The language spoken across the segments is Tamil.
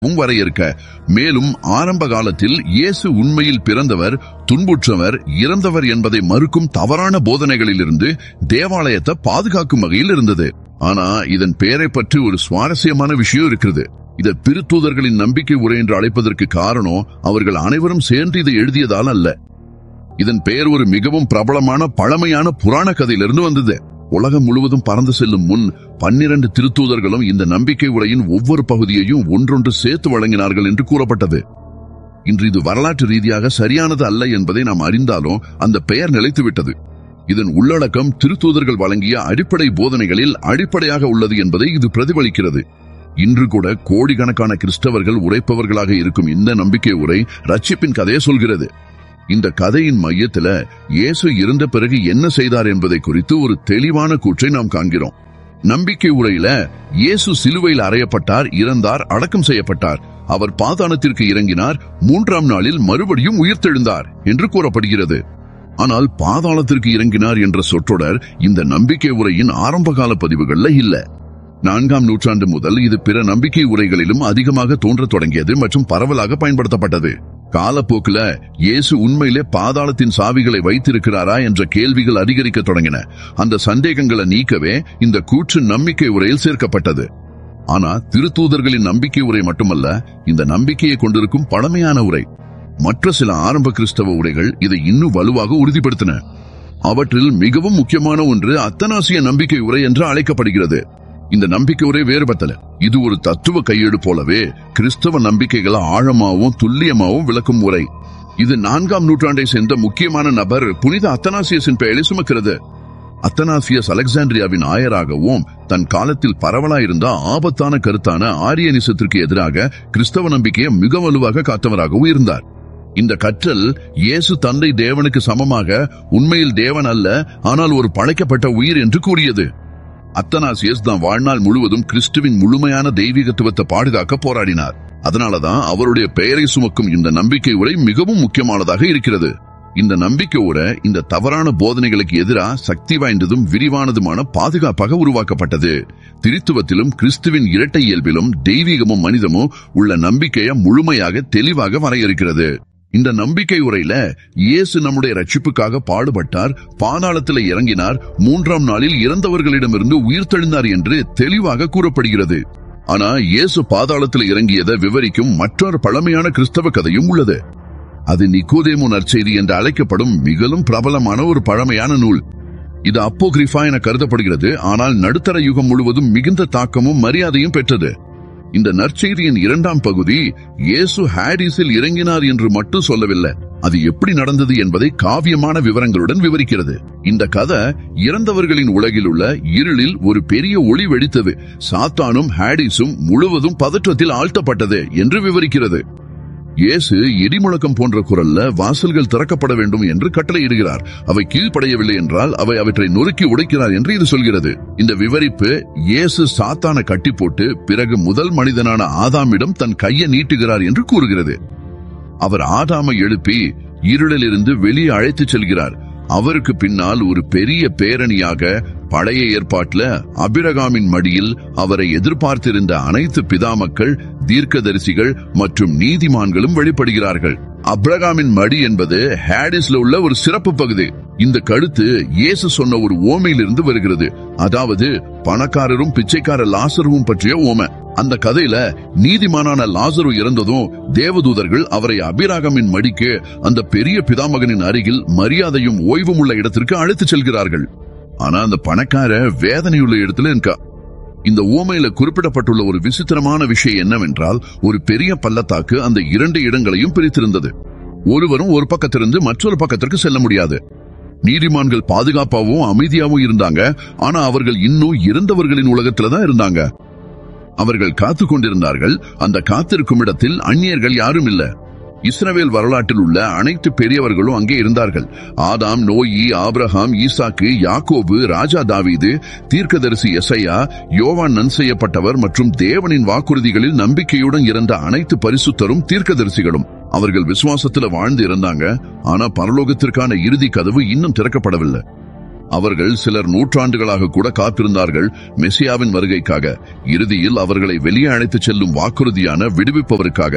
வரையறுக்க மேலும் ஆரம்ப காலத்தில் இயேசு உண்மையில் பிறந்தவர் துன்புற்றவர் இறந்தவர் என்பதை மறுக்கும் தவறான போதனைகளிலிருந்து தேவாலயத்தை பாதுகாக்கும் வகையில் இருந்தது ஆனா இதன் பெயரை பற்றி ஒரு சுவாரஸ்யமான விஷயம் இருக்கிறது இதை திருத்தூதர்களின் நம்பிக்கை உரை என்று அழைப்பதற்கு காரணம் அவர்கள் அனைவரும் சேர்ந்து இதை எழுதியதால் அல்ல இதன் பெயர் ஒரு மிகவும் பிரபலமான பழமையான புராண கதையிலிருந்து வந்தது உலகம் முழுவதும் பறந்து செல்லும் முன் பன்னிரண்டு திருத்தூதர்களும் இந்த நம்பிக்கை உரையின் ஒவ்வொரு பகுதியையும் ஒன்றொன்று சேர்த்து வழங்கினார்கள் என்று கூறப்பட்டது இன்று இது வரலாற்று ரீதியாக சரியானது அல்ல என்பதை நாம் அறிந்தாலும் அந்த பெயர் நிலைத்துவிட்டது இதன் உள்ளடக்கம் திருத்தூதர்கள் வழங்கிய அடிப்படை போதனைகளில் அடிப்படையாக உள்ளது என்பதை இது பிரதிபலிக்கிறது இன்று கூட கோடிக்கணக்கான கிறிஸ்தவர்கள் உரைப்பவர்களாக இருக்கும் இந்த நம்பிக்கை உரை ரட்சிப்பின் கதையை சொல்கிறது இந்த கதையின் மையத்துல இயேசு இருந்த பிறகு என்ன செய்தார் என்பதை குறித்து ஒரு தெளிவான கூற்றை நாம் காண்கிறோம் நம்பிக்கை உரையில இயேசு சிலுவையில் அறையப்பட்டார் இறந்தார் அடக்கம் செய்யப்பட்டார் அவர் பாதாளத்திற்கு இறங்கினார் மூன்றாம் நாளில் மறுபடியும் உயிர்த்தெழுந்தார் என்று கூறப்படுகிறது ஆனால் பாதாளத்திற்கு இறங்கினார் என்ற சொற்றொடர் இந்த நம்பிக்கை உரையின் ஆரம்பகால பதிவுகள்ல இல்ல நான்காம் நூற்றாண்டு முதல் இது பிற நம்பிக்கை உரைகளிலும் அதிகமாக தோன்றத் தொடங்கியது மற்றும் பரவலாக பயன்படுத்தப்பட்டது காலப்போக்குல இயேசு உண்மையிலே பாதாளத்தின் சாவிகளை வைத்திருக்கிறாரா என்ற கேள்விகள் அதிகரிக்க தொடங்கின அந்த சந்தேகங்களை நீக்கவே இந்த கூற்று நம்பிக்கை உரையில் சேர்க்கப்பட்டது ஆனா திருத்தூதர்களின் நம்பிக்கை உரை மட்டுமல்ல இந்த நம்பிக்கையை கொண்டிருக்கும் பழமையான உரை மற்ற சில ஆரம்ப கிறிஸ்தவ உரைகள் இதை இன்னும் வலுவாக உறுதிப்படுத்தின அவற்றில் மிகவும் முக்கியமான ஒன்று அத்தனாசிய நம்பிக்கை உரை என்று அழைக்கப்படுகிறது இந்த நம்பிக்கை உரை வேறுபட்டல இது ஒரு தத்துவ கையேடு போலவே கிறிஸ்தவ நம்பிக்கைகளை ஆழமாவும் துல்லியமாவும் விளக்கும் உரை இது நான்காம் நூற்றாண்டை சேர்ந்த முக்கியமான நபர் புனித அத்தனாசியஸின் பெயரை சுமக்கிறது அத்தனாசியஸ் அலெக்சாண்ட்ரியாவின் ஆயராகவும் தன் காலத்தில் பரவலாயிருந்த ஆபத்தான கருத்தான ஆரியனிசத்திற்கு எதிராக கிறிஸ்தவ நம்பிக்கையை மிக வலுவாக காத்தவராகவும் இருந்தார் இந்த கற்றல் இயேசு தந்தை தேவனுக்கு சமமாக உண்மையில் தேவன் அல்ல ஆனால் ஒரு படைக்கப்பட்ட உயிர் என்று கூறியது அத்தனாசியஸ் தான் வாழ்நாள் முழுவதும் கிறிஸ்துவின் முழுமையான தெய்வீகத்துவத்தை பாதுகாக்க போராடினார் அதனாலதான் அவருடைய பெயரை சுமக்கும் இந்த நம்பிக்கை உரை மிகவும் முக்கியமானதாக இருக்கிறது இந்த நம்பிக்கை உரை இந்த தவறான போதனைகளுக்கு எதிராக சக்தி வாய்ந்ததும் விரிவானதுமான பாதுகாப்பாக உருவாக்கப்பட்டது திருத்துவத்திலும் கிறிஸ்துவின் இரட்டை இயல்பிலும் தெய்வீகமும் மனிதமும் உள்ள நம்பிக்கையை முழுமையாக தெளிவாக வரையறுக்கிறது இந்த நம்பிக்கை உரையில இயேசு நம்முடைய ரட்சிப்புக்காக பாடுபட்டார் பாதாளத்தில் இறங்கினார் மூன்றாம் நாளில் இறந்தவர்களிடமிருந்து உயிர்த்தெழுந்தார் என்று தெளிவாக கூறப்படுகிறது ஆனா இயேசு பாதாளத்தில் இறங்கியதை விவரிக்கும் மற்றொரு பழமையான கிறிஸ்தவ கதையும் உள்ளது அது நிக்கோதேமு நற்செய்தி என்று அழைக்கப்படும் மிகவும் பிரபலமான ஒரு பழமையான நூல் இது அப்போகிரிஃபா என கருதப்படுகிறது ஆனால் நடுத்தர யுகம் முழுவதும் மிகுந்த தாக்கமும் மரியாதையும் பெற்றது இந்த நற்செய்தியின் இரண்டாம் பகுதி இயேசு ஹாரிஸில் இறங்கினார் என்று மட்டும் சொல்லவில்லை அது எப்படி நடந்தது என்பதை காவியமான விவரங்களுடன் விவரிக்கிறது இந்த கதை இறந்தவர்களின் உலகில் உள்ள இருளில் ஒரு பெரிய ஒளி வெடித்தது சாத்தானும் ஹாடிஸும் முழுவதும் பதற்றத்தில் ஆழ்த்தப்பட்டது என்று விவரிக்கிறது இயேசு இடிமுழக்கம் போன்ற குரல்ல வாசல்கள் திறக்கப்பட வேண்டும் என்று கட்டளையிடுகிறார் அவை கீழ்ப்படையவில்லை என்றால் அவை அவற்றை நொறுக்கி உடைக்கிறார் என்று இது சொல்கிறது இந்த விவரிப்பு இயேசு சாத்தான கட்டி போட்டு பிறகு முதல் மனிதனான ஆதாமிடம் தன் கையை நீட்டுகிறார் என்று கூறுகிறது அவர் ஆதாமை எழுப்பி இருளிலிருந்து வெளியே அழைத்துச் செல்கிறார் அவருக்கு பின்னால் ஒரு பெரிய பேரணியாக பழைய ஏற்பாட்டில் அபிரகாமின் மடியில் அவரை எதிர்பார்த்திருந்த அனைத்து பிதாமக்கள் தீர்க்கதரிசிகள் மற்றும் நீதிமான்களும் வெளிப்படுகிறார்கள் அப்ரகாமின் மடி என்பது ஹேடிஸ்ல உள்ள ஒரு சிறப்பு பகுதி இந்த கழுத்து இயேசு சொன்ன ஒரு ஓமையிலிருந்து வருகிறது அதாவது பணக்காரரும் பிச்சைக்கார லாசருவும் பற்றிய ஓமை அந்த கதையில நீதிமானான லாசரு இறந்ததும் தேவதூதர்கள் அவரை அபிராகமின் மடிக்கு அந்த பெரிய பிதாமகனின் அருகில் மரியாதையும் ஓய்வும் உள்ள இடத்திற்கு அழைத்துச் செல்கிறார்கள் ஆனா அந்த பணக்கார வேதனையுள்ள இடத்துல இருக்கா இந்த ஓமையில குறிப்பிடப்பட்டுள்ள ஒரு விசித்திரமான விஷயம் என்னவென்றால் ஒரு பெரிய பள்ளத்தாக்கு அந்த இரண்டு இடங்களையும் பிரித்திருந்தது ஒருவரும் ஒரு பக்கத்திலிருந்து மற்றொரு பக்கத்திற்கு செல்ல முடியாது நீதிமான்கள் பாதுகாப்பாகவும் அமைதியாகவும் இருந்தாங்க ஆனா அவர்கள் இன்னும் இறந்தவர்களின் உலகத்துல தான் இருந்தாங்க அவர்கள் காத்து கொண்டிருந்தார்கள் அந்த காத்திருக்கும் இடத்தில் அந்நியர்கள் யாரும் இல்ல இஸ்ரவேல் வரலாற்றில் உள்ள அனைத்து பெரியவர்களும் அங்கே இருந்தார்கள் ஆதாம் நோயி ஆபிரகாம் ஈசாக்கு யாக்கோபு ராஜா தாவீது தீர்க்கதரிசி எசையா யோவான் நன் செய்யப்பட்டவர் மற்றும் தேவனின் வாக்குறுதிகளில் நம்பிக்கையுடன் இருந்த அனைத்து பரிசுத்தரும் தீர்க்கதரிசிகளும் அவர்கள் விசுவாசத்துல வாழ்ந்து இருந்தாங்க ஆனா பரலோகத்திற்கான இறுதி கதவு இன்னும் திறக்கப்படவில்லை அவர்கள் சிலர் நூற்றாண்டுகளாக கூட காத்திருந்தார்கள் மெசியாவின் வருகைக்காக இறுதியில் அவர்களை வெளியே அழைத்துச் செல்லும் வாக்குறுதியான விடுவிப்பவருக்காக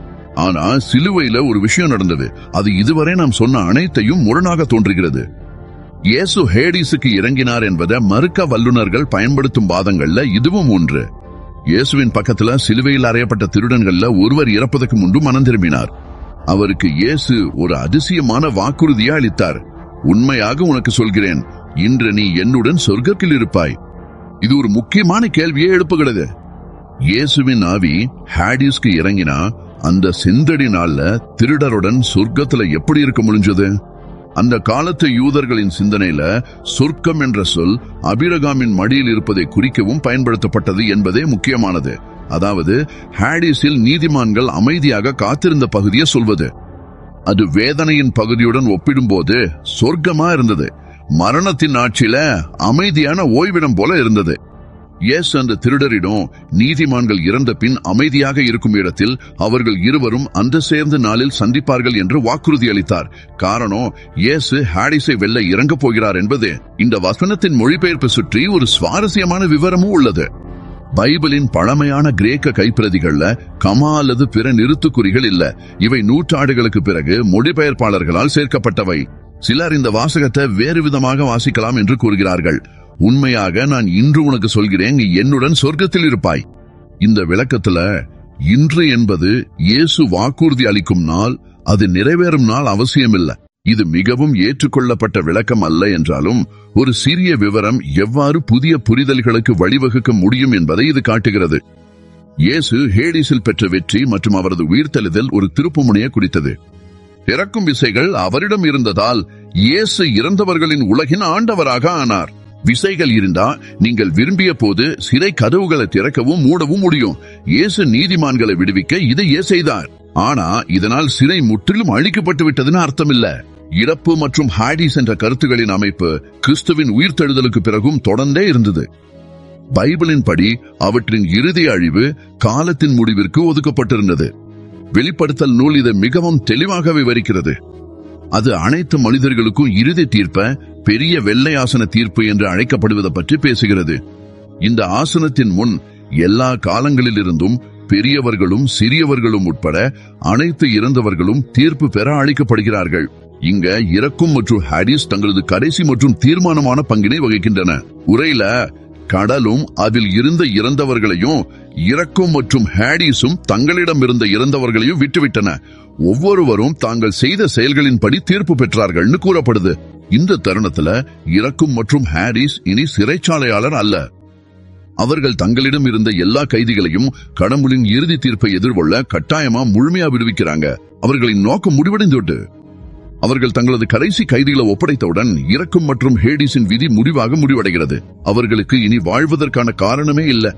ஆனா சிலுவையில ஒரு விஷயம் நடந்தது அது இதுவரை நாம் சொன்ன அனைத்தையும் முரணாக தோன்றுகிறது இயேசு ஹேடிஸுக்கு இறங்கினார் என்பதை மறுக்க வல்லுநர்கள் பயன்படுத்தும் வாதங்கள்ல இதுவும் ஒன்று இயேசுவின் பக்கத்துல சிலுவையில் அறையப்பட்ட திருடன்கள்ல ஒருவர் இறப்பதற்கு முன்பு மனம் திரும்பினார் அவருக்கு இயேசு ஒரு அதிசயமான வாக்குறுதியை அளித்தார் உண்மையாக உனக்கு சொல்கிறேன் இன்று நீ என்னுடன் சொர்க்கத்தில் இருப்பாய் இது ஒரு முக்கியமான கேள்வியை எழுப்புகிறது இயேசுவின் ஆவி ஹாடிஸ்க்கு இறங்கினா அந்த செந்தடி நாள்ல திருடருடன் சொர்க்கத்துல எப்படி இருக்க முடிஞ்சது அந்த காலத்து யூதர்களின் சிந்தனையில சொர்க்கம் என்ற சொல் அபிரகாமின் மடியில் இருப்பதை குறிக்கவும் பயன்படுத்தப்பட்டது என்பதே முக்கியமானது அதாவது ஹாடிஸில் நீதிமான்கள் அமைதியாக காத்திருந்த பகுதியை சொல்வது அது வேதனையின் பகுதியுடன் ஒப்பிடும்போது சொர்க்கமா இருந்தது மரணத்தின் ஆட்சியில அமைதியான ஓய்விடம் போல இருந்தது இயேசு அந்த திருடரிடம் நீதிமான்கள் இறந்த பின் அமைதியாக இருக்கும் இடத்தில் அவர்கள் இருவரும் அந்த சேர்ந்த நாளில் சந்திப்பார்கள் என்று வாக்குறுதி அளித்தார் காரணம் இயேசு ஹாடிஸை வெல்ல இறங்கப் போகிறார் என்பது இந்த வசனத்தின் மொழிபெயர்ப்பு சுற்றி ஒரு சுவாரஸ்யமான விவரமும் உள்ளது பைபிளின் பழமையான கிரேக்க கைப்பிரதிகள்ல கமா அல்லது பிற நிறுத்துக்குறிகள் இல்ல இவை நூற்றாண்டுகளுக்கு பிறகு மொழிபெயர்ப்பாளர்களால் சேர்க்கப்பட்டவை சிலர் இந்த வாசகத்தை வேறு விதமாக வாசிக்கலாம் என்று கூறுகிறார்கள் உண்மையாக நான் இன்று உனக்கு சொல்கிறேன் நீ என்னுடன் சொர்க்கத்தில் இருப்பாய் இந்த விளக்கத்துல இன்று என்பது இயேசு வாக்குறுதி அளிக்கும் நாள் அது நிறைவேறும் நாள் அவசியமில்லை இது மிகவும் ஏற்றுக்கொள்ளப்பட்ட விளக்கம் அல்ல என்றாலும் ஒரு சிறிய விவரம் எவ்வாறு புதிய புரிதல்களுக்கு வழிவகுக்க முடியும் என்பதை இது காட்டுகிறது இயேசு ஹேடிஸில் பெற்ற வெற்றி மற்றும் அவரது உயிர்த்தெழுதல் ஒரு திருப்புமுனையை குறித்தது பிறக்கும் விசைகள் அவரிடம் இருந்ததால் இயேசு இறந்தவர்களின் உலகின் ஆண்டவராக ஆனார் விசைகள் இருந்தா நீங்கள் விரும்பிய போது சிறை கதவுகளை திறக்கவும் மூடவும் முடியும் இயேசு நீதிமான்களை விடுவிக்க இதையே செய்தார் ஆனா இதனால் சிறை முற்றிலும் அழிக்கப்பட்டு விட்டதுன்னு அர்த்தம் இல்ல இறப்பு மற்றும் ஹாடிஸ் என்ற கருத்துகளின் அமைப்பு கிறிஸ்துவின் உயிர்த்தெழுதலுக்கு பிறகும் தொடர்ந்தே இருந்தது பைபிளின் படி அவற்றின் இறுதி அழிவு காலத்தின் முடிவிற்கு ஒதுக்கப்பட்டிருந்தது வெளிப்படுத்தல் நூல் இதை மிகவும் தெளிவாக விவரிக்கிறது அது அனைத்து மனிதர்களுக்கும் இறுதி தீர்ப்ப பெரிய வெள்ளை ஆசன தீர்ப்பு என்று அழைக்கப்படுவதை பற்றி பேசுகிறது இந்த ஆசனத்தின் முன் எல்லா காலங்களிலிருந்தும் பெரியவர்களும் சிறியவர்களும் உட்பட அனைத்து இறந்தவர்களும் தீர்ப்பு பெற அழைக்கப்படுகிறார்கள் இங்க இறக்கும் மற்றும் ஹாரிஸ் தங்களது கடைசி மற்றும் தீர்மானமான பங்கினை வகிக்கின்றன உரையில கடலும் அதில் இருந்த இறந்தவர்களையும் இறக்கும் மற்றும் ஹாடிஸும் தங்களிடம் இருந்த இறந்தவர்களையும் விட்டுவிட்டன ஒவ்வொருவரும் தாங்கள் செய்த செயல்களின்படி தீர்ப்பு பெற்றார்கள்னு கூறப்படுது இந்த தருணத்துல இறக்கும் மற்றும் ஹாரிஸ் இனி சிறைச்சாலையாளர் அல்ல அவர்கள் தங்களிடம் இருந்த எல்லா கைதிகளையும் கடவுளின் இறுதி தீர்ப்பை எதிர்கொள்ள கட்டாயமா முழுமையா விடுவிக்கிறாங்க அவர்களின் நோக்கம் முடிவடைந்துவிட்டு அவர்கள் தங்களது கடைசி கைதிகளை ஒப்படைத்தவுடன் இறக்கும் மற்றும் ஹேடிஸின் விதி முடிவாக முடிவடைகிறது அவர்களுக்கு இனி வாழ்வதற்கான காரணமே இல்லை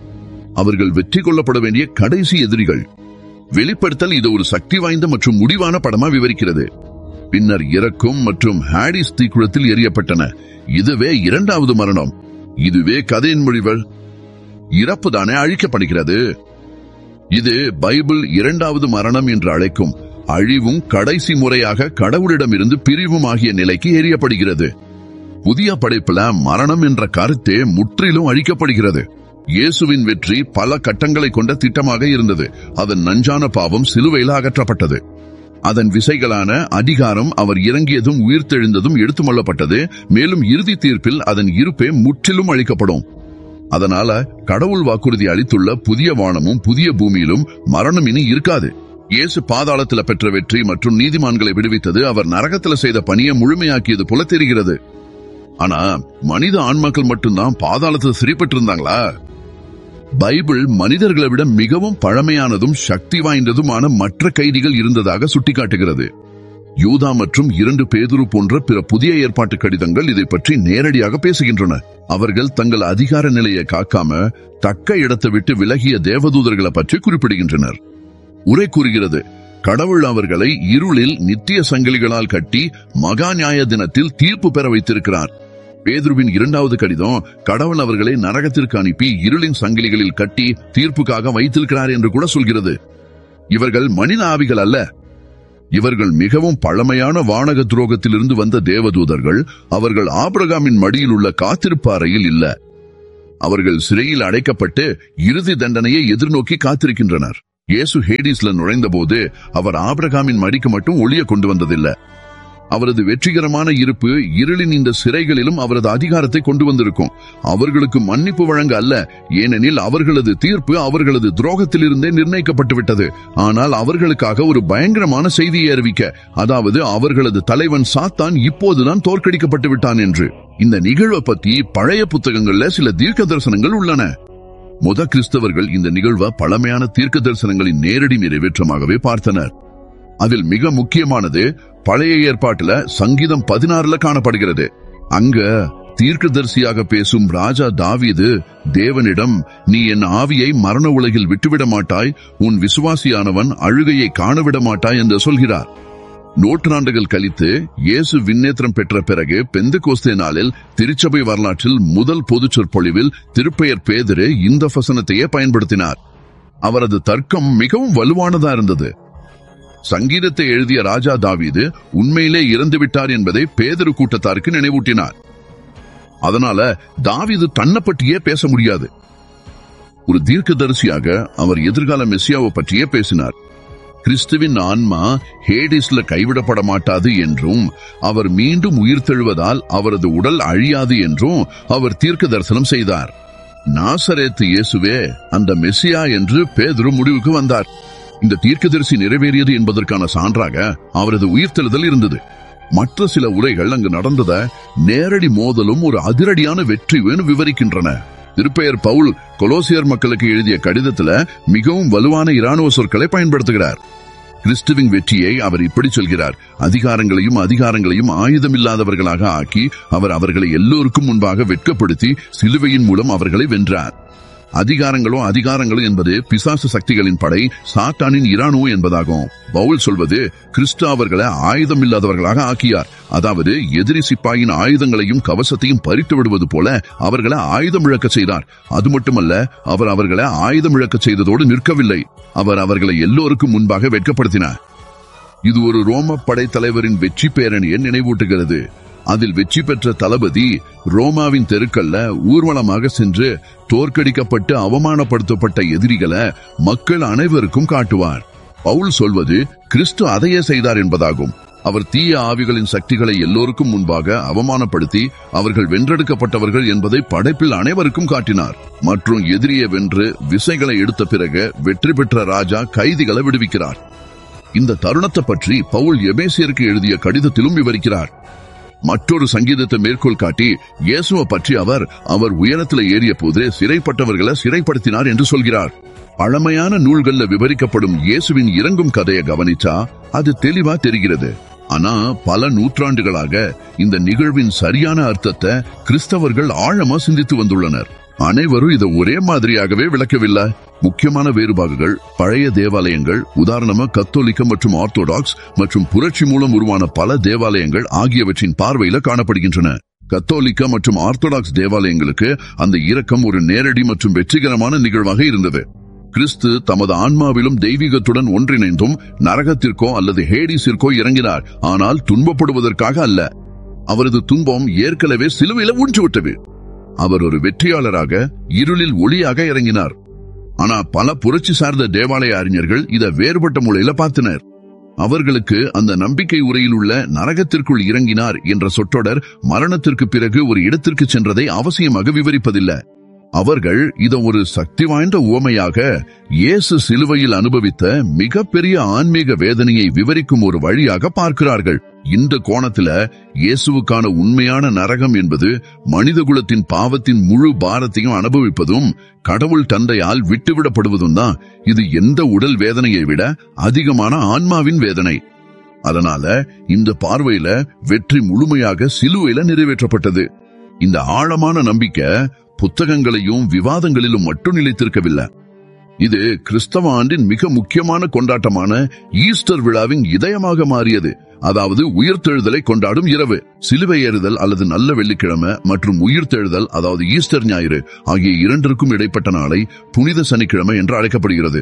அவர்கள் வெற்றி கொள்ளப்பட வேண்டிய கடைசி எதிரிகள் வெளிப்படுத்தல் இது ஒரு சக்தி வாய்ந்த மற்றும் முடிவான படமா விவரிக்கிறது பின்னர் இறக்கும் மற்றும் ஹாடிஸ் தீக்குளத்தில் எரியப்பட்டன இதுவே இரண்டாவது மரணம் இதுவே கதையின் மொழிகள் இறப்பு தானே அழிக்கப்படுகிறது இது பைபிள் இரண்டாவது மரணம் என்று அழைக்கும் அழிவும் கடைசி முறையாக கடவுளிடமிருந்து பிரிவும் ஆகிய நிலைக்கு எரியப்படுகிறது புதிய படைப்புல மரணம் என்ற கருத்தே முற்றிலும் அழிக்கப்படுகிறது இயேசுவின் வெற்றி பல கட்டங்களை கொண்ட திட்டமாக இருந்தது அதன் நஞ்சான பாவம் சிலுவையில் அகற்றப்பட்டது அதன் விசைகளான அதிகாரம் அவர் இறங்கியதும் உயிர்த்தெழுந்ததும் எடுத்துமொள்ளப்பட்டது மேலும் இறுதி தீர்ப்பில் அதன் இருப்பே முற்றிலும் அளிக்கப்படும் அதனால கடவுள் வாக்குறுதி அளித்துள்ள புதிய வானமும் புதிய பூமியிலும் மரணம் இனி இருக்காது இயேசு பாதாளத்துல பெற்ற வெற்றி மற்றும் நீதிமான்களை விடுவித்தது அவர் நரகத்துல செய்த பணியை முழுமையாக்கியது போல தெரிகிறது ஆனா மனித ஆன்மாக்கள் மட்டும்தான் பாதாளத்தில் சிறைப்பட்டிருந்தாங்களா பைபிள் மனிதர்களை விட மிகவும் பழமையானதும் சக்தி வாய்ந்ததுமான மற்ற கைதிகள் இருந்ததாக சுட்டிக்காட்டுகிறது யூதா மற்றும் இரண்டு பேதுரு போன்ற பிற புதிய ஏற்பாட்டு கடிதங்கள் இதை பற்றி நேரடியாக பேசுகின்றன அவர்கள் தங்கள் அதிகார நிலையை காக்காம தக்க இடத்தை விட்டு விலகிய தேவதூதர்களை பற்றி குறிப்பிடுகின்றனர் உரை கூறுகிறது கடவுள் அவர்களை இருளில் நித்திய சங்கிலிகளால் கட்டி மகா நியாய தினத்தில் தீர்ப்பு பெற வைத்திருக்கிறார் பேதுருவின் இரண்டாவது கடிதம் கடவுள் அவர்களை நரகத்திற்கு அனுப்பி இருளின் சங்கிலிகளில் கட்டி தீர்ப்புக்காக வைத்திருக்கிறார் என்று கூட சொல்கிறது இவர்கள் மனித ஆவிகள் அல்ல இவர்கள் மிகவும் பழமையான வானக துரோகத்திலிருந்து வந்த தேவதூதர்கள் அவர்கள் ஆபிரகாமின் மடியில் உள்ள காத்திருப்பு அறையில் இல்ல அவர்கள் சிறையில் அடைக்கப்பட்டு இறுதி தண்டனையை எதிர்நோக்கி காத்திருக்கின்றனர் இயேசு ஹேடிஸ்ல நுழைந்தபோது அவர் ஆபிரகாமின் மடிக்கு மட்டும் ஒளிய கொண்டு வந்ததில்லை அவரது வெற்றிகரமான இருப்பு இருளின் இந்த சிறைகளிலும் அவரது அதிகாரத்தை கொண்டு வந்திருக்கும் அவர்களுக்கு மன்னிப்பு வழங்க அல்ல ஏனெனில் அவர்களது தீர்ப்பு அவர்களது துரோகத்திலிருந்தே நிர்ணயிக்கப்பட்டு விட்டது ஆனால் அவர்களுக்காக ஒரு பயங்கரமான செய்தியை அறிவிக்க அதாவது அவர்களது தலைவன் சாத்தான் இப்போதுதான் தோற்கடிக்கப்பட்டு விட்டான் என்று இந்த நிகழ்வை பத்தி பழைய புத்தகங்கள்ல சில தீர்க்க தரிசனங்கள் உள்ளன முத கிறிஸ்தவர்கள் இந்த நிகழ்வை பழமையான தீர்க்க தரிசனங்களின் நேரடி நிறைவேற்றமாகவே பார்த்தனர் அதில் மிக முக்கியமானது பழைய ஏற்பாட்டுல சங்கீதம் பதினாறுல காணப்படுகிறது அங்க தீர்க்கதரிசியாக பேசும் ராஜா தாவீது தேவனிடம் நீ என் ஆவியை மரண உலகில் விட்டுவிட மாட்டாய் உன் விசுவாசியானவன் அழுகையை காணவிட மாட்டாய் என்று சொல்கிறார் நூற்றாண்டுகள் கழித்து இயேசு விண்ணேற்றம் பெற்ற பிறகு பெந்து கோஸ்தே நாளில் திருச்சபை வரலாற்றில் முதல் பொதுச் சொற்பொழிவில் திருப்பெயர் பேதிரு இந்த வசனத்தையே பயன்படுத்தினார் அவரது தர்க்கம் மிகவும் வலுவானதா இருந்தது சங்கீதத்தை எழுதிய ராஜா தாவீது உண்மையிலே இறந்து விட்டார் என்பதை பேதரு கூட்டத்தாருக்கு நினைவூட்டினார் அதனால தாவீது தன்னை பற்றியே பேச முடியாது ஒரு தீர்க்கதரிசியாக அவர் எதிர்கால மெஸ்ஸியாவை பற்றியே பேசினார் கிறிஸ்துவின் ஆன்மா ஹேடிஸ்ல கைவிடப்பட மாட்டாது என்றும் அவர் மீண்டும் உயிர்த்தெழுவதால் அவரது உடல் அழியாது என்றும் அவர் தீர்க்க தரிசனம் செய்தார் நாசரேத்து இயேசுவே அந்த மெஸ்ஸியா என்று பேதுரு முடிவுக்கு வந்தார் இந்த தீர்க்கதரிசி நிறைவேறியது என்பதற்கான சான்றாக அவரது உயிர்த்தெழுதல் இருந்தது மற்ற சில உரைகள் அங்கு நடந்தத நேரடி மோதலும் ஒரு அதிரடியான வெற்றியும் விவரிக்கின்றன திருப்பெயர் பவுல் கொலோசியர் மக்களுக்கு எழுதிய கடிதத்துல மிகவும் வலுவான இராணுவ சொற்களை பயன்படுத்துகிறார் கிறிஸ்துவின் வெற்றியை அவர் இப்படி சொல்கிறார் அதிகாரங்களையும் அதிகாரங்களையும் ஆயுதமில்லாதவர்களாக ஆக்கி அவர் அவர்களை எல்லோருக்கும் முன்பாக வெட்கப்படுத்தி சிலுவையின் மூலம் அவர்களை வென்றார் அதிகாரங்களோ அதிகாரங்களோ என்பது பிசாசு சக்திகளின் படை சாத்தானின் இராணுவ என்பதாகும் பவுல் சொல்வது கிறிஸ்து அவர்களை ஆயுதம் இல்லாதவர்களாக ஆக்கியார் அதாவது எதிரி சிப்பாயின் ஆயுதங்களையும் கவசத்தையும் பறித்து விடுவது போல அவர்களை ஆயுதம் இழக்க செய்தார் அது மட்டுமல்ல அவர் அவர்களை ஆயுதம் இழக்க செய்ததோடு நிற்கவில்லை அவர் அவர்களை எல்லோருக்கும் முன்பாக வெட்கப்படுத்தினார் இது ஒரு ரோம படைத்தலைவரின் வெற்றி பேரணியை நினைவூட்டுகிறது அதில் வெற்றி பெற்ற தளபதி ரோமாவின் தெருக்கல்ல ஊர்வலமாக சென்று தோற்கடிக்கப்பட்டு அவமானப்படுத்தப்பட்ட எதிரிகளை மக்கள் அனைவருக்கும் காட்டுவார் பவுல் சொல்வது கிறிஸ்து அதையே செய்தார் என்பதாகும் அவர் தீய ஆவிகளின் சக்திகளை எல்லோருக்கும் முன்பாக அவமானப்படுத்தி அவர்கள் வென்றெடுக்கப்பட்டவர்கள் என்பதை படைப்பில் அனைவருக்கும் காட்டினார் மற்றும் எதிரியை வென்று விசைகளை எடுத்த பிறகு வெற்றி பெற்ற ராஜா கைதிகளை விடுவிக்கிறார் இந்த தருணத்தை பற்றி பவுல் எபேசியருக்கு எழுதிய கடிதத்திலும் விவரிக்கிறார் மற்றொரு சங்கீதத்தை மேற்கோள் காட்டி இயேசுவை பற்றி அவர் அவர் உயரத்தில் ஏறிய போது சிறைப்பட்டவர்களை சிறைப்படுத்தினார் என்று சொல்கிறார் பழமையான நூல்கள்ல விவரிக்கப்படும் இயேசுவின் இறங்கும் கதையை கவனிச்சா அது தெளிவா தெரிகிறது ஆனா பல நூற்றாண்டுகளாக இந்த நிகழ்வின் சரியான அர்த்தத்தை கிறிஸ்தவர்கள் ஆழமா சிந்தித்து வந்துள்ளனர் அனைவரும் இதை ஒரே மாதிரியாகவே விளக்கவில்லை முக்கியமான வேறுபாடுகள் பழைய தேவாலயங்கள் உதாரணமா கத்தோலிக்க மற்றும் ஆர்த்தோடாக்ஸ் மற்றும் புரட்சி மூலம் உருவான பல தேவாலயங்கள் ஆகியவற்றின் பார்வையில காணப்படுகின்றன கத்தோலிக்க மற்றும் ஆர்த்தோடாக்ஸ் தேவாலயங்களுக்கு அந்த இரக்கம் ஒரு நேரடி மற்றும் வெற்றிகரமான நிகழ்வாக இருந்தது கிறிஸ்து தமது ஆன்மாவிலும் தெய்வீகத்துடன் ஒன்றிணைந்தும் நரகத்திற்கோ அல்லது ஹேடிஸிற்கோ இறங்கினார் ஆனால் துன்பப்படுவதற்காக அல்ல அவரது துன்பம் ஏற்கனவே சிலுவையில ஊன்றுவிட்டது அவர் ஒரு வெற்றியாளராக இருளில் ஒளியாக இறங்கினார் ஆனா பல புரட்சி சார்ந்த தேவாலய அறிஞர்கள் இதை வேறுபட்ட முறையில பார்த்தனர் அவர்களுக்கு அந்த நம்பிக்கை உரையில் உள்ள நரகத்திற்குள் இறங்கினார் என்ற சொற்றொடர் மரணத்திற்கு பிறகு ஒரு இடத்திற்கு சென்றதை அவசியமாக விவரிப்பதில்லை அவர்கள் இதை ஒரு சக்தி வாய்ந்த உவமையாக இயேசு சிலுவையில் அனுபவித்த மிகப்பெரிய ஆன்மீக வேதனையை விவரிக்கும் ஒரு வழியாக பார்க்கிறார்கள் இந்த கோணத்துல இயேசுவுக்கான உண்மையான நரகம் என்பது மனிதகுலத்தின் பாவத்தின் முழு பாரத்தையும் அனுபவிப்பதும் கடவுள் தந்தையால் விட்டுவிடப்படுவதும் தான் இது எந்த உடல் வேதனையை விட அதிகமான ஆன்மாவின் வேதனை அதனால இந்த பார்வையில வெற்றி முழுமையாக சிலுவையில நிறைவேற்றப்பட்டது இந்த ஆழமான நம்பிக்கை புத்தகங்களையும் விவாதங்களிலும் மட்டும் நிலைத்திருக்கவில்லை இது கிறிஸ்தவ ஆண்டின் மிக முக்கியமான கொண்டாட்டமான ஈஸ்டர் விழாவின் இதயமாக மாறியது அதாவது உயிர்த்தெழுதலை கொண்டாடும் இரவு சிலுவை ஏறுதல் அல்லது நல்ல வெள்ளிக்கிழமை மற்றும் உயிர்த்தெழுதல் அதாவது ஈஸ்டர் ஞாயிறு ஆகிய இரண்டிற்கும் இடைப்பட்ட நாளை புனித சனிக்கிழமை என்று அழைக்கப்படுகிறது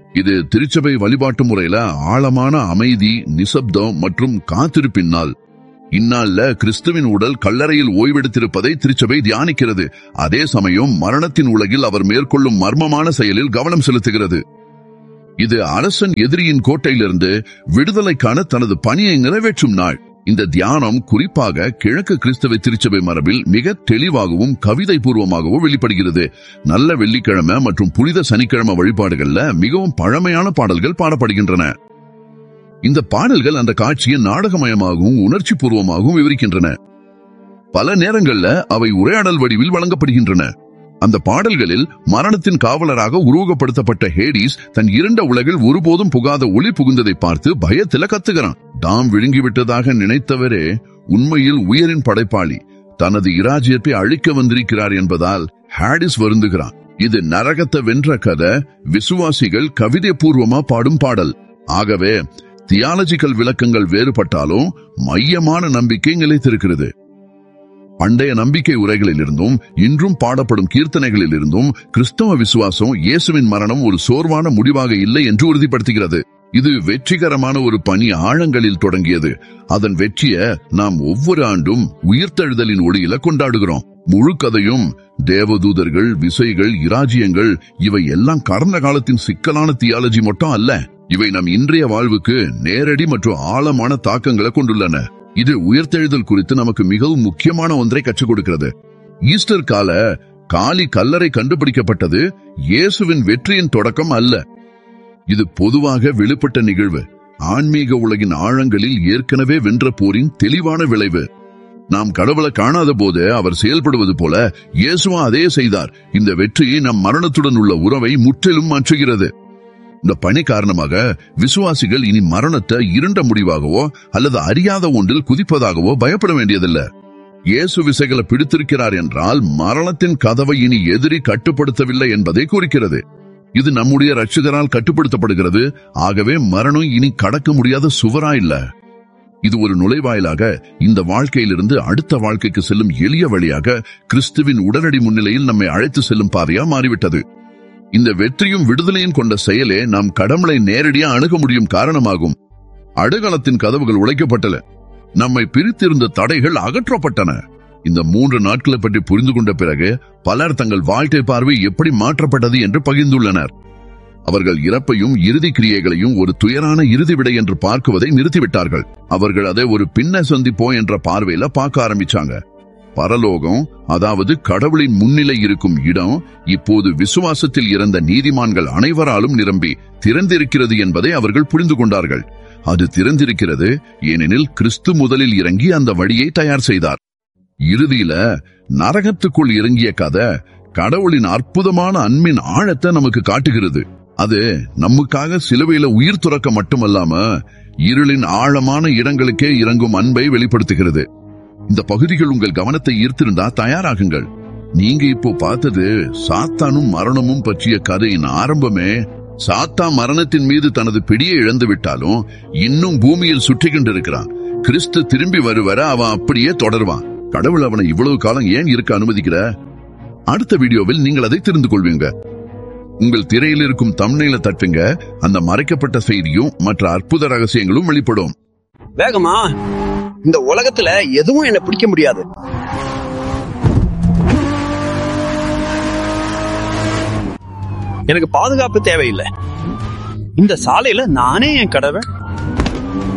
இது திருச்சபை வழிபாட்டு முறையில ஆழமான அமைதி நிசப்தம் மற்றும் காத்திருப்பின் நாள் இந்நாள்ல கிறிஸ்துவின் உடல் கல்லறையில் ஓய்வெடுத்திருப்பதை திருச்சபை தியானிக்கிறது அதே சமயம் மரணத்தின் உலகில் அவர் மேற்கொள்ளும் மர்மமான செயலில் கவனம் செலுத்துகிறது இது அரசன் எதிரியின் கோட்டையிலிருந்து விடுதலைக்கான தனது பணியை நிறைவேற்றும் நாள் இந்த தியானம் குறிப்பாக கிழக்கு கிறிஸ்தவ திருச்சபை மரபில் மிக தெளிவாகவும் கவிதை பூர்வமாகவும் வெளிப்படுகிறது நல்ல வெள்ளிக்கிழமை மற்றும் புனித சனிக்கிழமை வழிபாடுகள்ல மிகவும் பழமையான பாடல்கள் பாடப்படுகின்றன இந்த பாடல்கள் அந்த காட்சியை நாடகமயமாகவும் உணர்ச்சி பூர்வமாகவும் விவரிக்கின்றன பல நேரங்கள்ல அவை உரையாடல் வடிவில் வழங்கப்படுகின்றன அந்த பாடல்களில் மரணத்தின் காவலராக உருவகப்படுத்தப்பட்ட ஹேடிஸ் தன் இருண்ட உலகில் ஒருபோதும் புகாத ஒளி புகுந்ததை பார்த்து பயத்தில கத்துகிறான் தாம் விழுங்கிவிட்டதாக நினைத்தவரே உண்மையில் உயரின் படைப்பாளி தனது இராஜ்யத்தை அழிக்க வந்திருக்கிறார் என்பதால் ஹேடிஸ் வருந்துகிறான் இது நரகத்தை வென்ற கதை விசுவாசிகள் கவிதை பூர்வமா பாடும் பாடல் ஆகவே தியாலஜிக்கல் விளக்கங்கள் வேறுபட்டாலும் மையமான நம்பிக்கை நிலைத்திருக்கிறது பண்டைய நம்பிக்கை உரைகளிலிருந்தும் இன்றும் பாடப்படும் கீர்த்தனைகளில் இருந்தும் கிறிஸ்தவ விசுவாசம் இயேசுவின் மரணம் ஒரு சோர்வான முடிவாக இல்லை என்று உறுதிப்படுத்துகிறது இது வெற்றிகரமான ஒரு பணி ஆழங்களில் தொடங்கியது அதன் வெற்றிய நாம் ஒவ்வொரு ஆண்டும் உயிர்த்தெழுதலின் ஒளியில கொண்டாடுகிறோம் முழு கதையும் தேவதூதர்கள் விசைகள் இராஜ்யங்கள் இவை எல்லாம் கடந்த காலத்தின் சிக்கலான தியாலஜி மட்டும் அல்ல இவை நம் இன்றைய வாழ்வுக்கு நேரடி மற்றும் ஆழமான தாக்கங்களை கொண்டுள்ளன இது உயிர்த்தெழுதல் குறித்து நமக்கு மிகவும் முக்கியமான ஒன்றை கற்றுக் கொடுக்கிறது ஈஸ்டர் கால காலி கல்லறை கண்டுபிடிக்கப்பட்டது இயேசுவின் வெற்றியின் தொடக்கம் அல்ல இது பொதுவாக வெளிப்பட்ட நிகழ்வு ஆன்மீக உலகின் ஆழங்களில் ஏற்கனவே வென்ற போரின் தெளிவான விளைவு நாம் கடவுளை காணாத போது அவர் செயல்படுவது போல இயேசுவா அதே செய்தார் இந்த வெற்றி நம் மரணத்துடன் உள்ள உறவை முற்றிலும் மாற்றுகிறது இந்த பணி காரணமாக விசுவாசிகள் இனி மரணத்தை இருண்ட முடிவாகவோ அல்லது அறியாத ஒன்றில் குதிப்பதாகவோ பயப்பட வேண்டியதில்லை இயேசு விசைகளை பிடித்திருக்கிறார் என்றால் மரணத்தின் கதவை இனி எதிரி கட்டுப்படுத்தவில்லை என்பதை குறிக்கிறது இது நம்முடைய ரட்சகரால் கட்டுப்படுத்தப்படுகிறது ஆகவே மரணம் இனி கடக்க முடியாத சுவரா இல்ல இது ஒரு நுழைவாயிலாக இந்த வாழ்க்கையிலிருந்து அடுத்த வாழ்க்கைக்கு செல்லும் எளிய வழியாக கிறிஸ்துவின் உடனடி முன்னிலையில் நம்மை அழைத்து செல்லும் பாதையா மாறிவிட்டது இந்த வெற்றியும் விடுதலையும் கொண்ட செயலே நாம் கடவுளை நேரடியா அணுக முடியும் காரணமாகும் அடுகளத்தின் கதவுகள் உழைக்கப்பட்டன நம்மை பிரித்திருந்த தடைகள் அகற்றப்பட்டன இந்த மூன்று நாட்களை பற்றி புரிந்து கொண்ட பிறகு பலர் தங்கள் வாழ்க்கை பார்வை எப்படி மாற்றப்பட்டது என்று பகிர்ந்துள்ளனர் அவர்கள் இறப்பையும் இறுதி கிரியைகளையும் ஒரு துயரான இறுதி விடை என்று பார்க்குவதை நிறுத்திவிட்டார்கள் அவர்கள் அதை ஒரு பின்ன சந்திப்போம் என்ற பார்வையில பார்க்க ஆரம்பிச்சாங்க பரலோகம் அதாவது கடவுளின் முன்னிலை இருக்கும் இடம் இப்போது விசுவாசத்தில் இறந்த நீதிமான்கள் அனைவராலும் நிரம்பி திறந்திருக்கிறது என்பதை அவர்கள் புரிந்து கொண்டார்கள் அது திறந்திருக்கிறது ஏனெனில் கிறிஸ்து முதலில் இறங்கி அந்த வழியை தயார் செய்தார் இறுதியில நரகத்துக்குள் இறங்கிய கதை கடவுளின் அற்புதமான அன்பின் ஆழத்தை நமக்கு காட்டுகிறது அது நமக்காக சிலுவையில உயிர் துறக்க மட்டுமல்லாம இருளின் ஆழமான இடங்களுக்கே இறங்கும் அன்பை வெளிப்படுத்துகிறது இந்த பகுதிகள் உங்கள் கவனத்தை ஈர்த்திருந்தா தயாராகுங்கள் நீங்க இப்போ பார்த்தது சாத்தானும் மரணமும் பற்றிய கதையின் ஆரம்பமே சாத்தா மரணத்தின் மீது தனது பிடியை இழந்து விட்டாலும் இன்னும் பூமியில் சுற்றி கொண்டிருக்கிறான் கிறிஸ்து திரும்பி வருவர அவன் அப்படியே தொடர்வான் கடவுள் அவனை இவ்வளவு காலம் ஏன் இருக்க அனுமதிக்கிற அடுத்த வீடியோவில் நீங்கள் அதை தெரிந்து கொள்வீங்க உங்கள் திரையில் இருக்கும் தம்னையில தட்டுங்க அந்த மறைக்கப்பட்ட செய்தியும் மற்ற அற்புத ரகசியங்களும் வெளிப்படும் வேகமா இந்த உலகத்துல எதுவும் என்ன பிடிக்க முடியாது எனக்கு பாதுகாப்பு தேவையில்லை இந்த சாலையில நானே என் கடவை